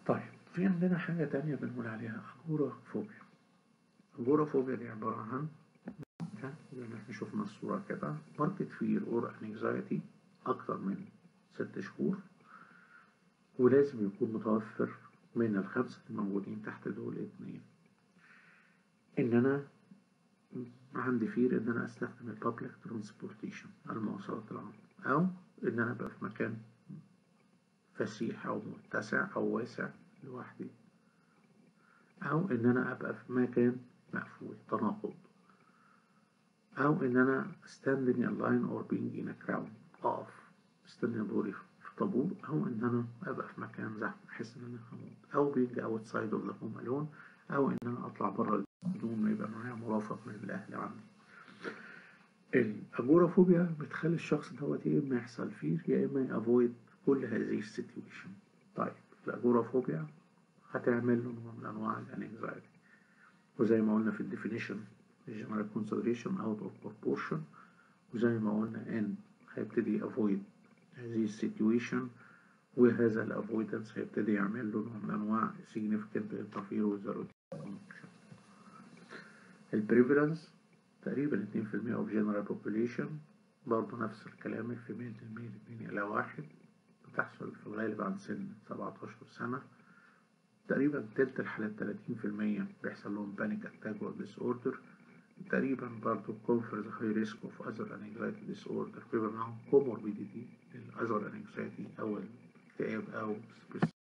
طيب في عندنا حاجة تانية بنقول عليها أجورافوبيا أجورافوبيا دي عبارة عن زي ما احنا شفنا الصورة كده ماركت فير اور انكزايتي أكتر من ست شهور ولازم يكون متوفر من الخمسة الموجودين تحت دول اتنين إن أنا عندي فير إن أنا أستخدم البابليك ترانسبورتيشن المواصلات العامة أو إن أنا أبقى في مكان فسيح أو متسع أو واسع لوحدي أو إن أنا أبقى في مكان مقفول تناقض أو إن أنا standing in line or being in a crowd أقف مستني دوري في طابور أو إن أنا أبقى في مكان زحمة أحس إن أنا هموت أو being outside of the home alone أو إن أنا أطلع بره بدون ما يبقى معايا مرافق من الأهل عندي الأجورافوبيا بتخلي الشخص دوت يا إما يحصل فير يا إما يأفويد كل هذه السيتويشن طيب الأجورافوبيا هتعمل له نوع من أنواع الانكزايتي وزي ما قلنا في الديفينيشن الجنرال كونسيدريشن اوت اوف بروبورشن وزي ما قلنا ان هيبتدي افويد هذه السيتويشن وهذا الافويدنس هيبتدي يعمل له نوع من انواع significant interfere with the routine function البريفالنس تقريبا 2% of general population برضه نفس الكلام الفيميل الميل 2 إلى واحد بتحصل في الغالب عند سن 17 سنة تقريبا تلت الحالات 30% بيحصل لهم بانيك اتاك اور ديس اوردر تقريبا برضه كونفرز هاي ريسك اوف اذر انكزايتي ديس اوردر بيبقى معاهم كوموربيديتي للاذر انكزايتي او الاكتئاب او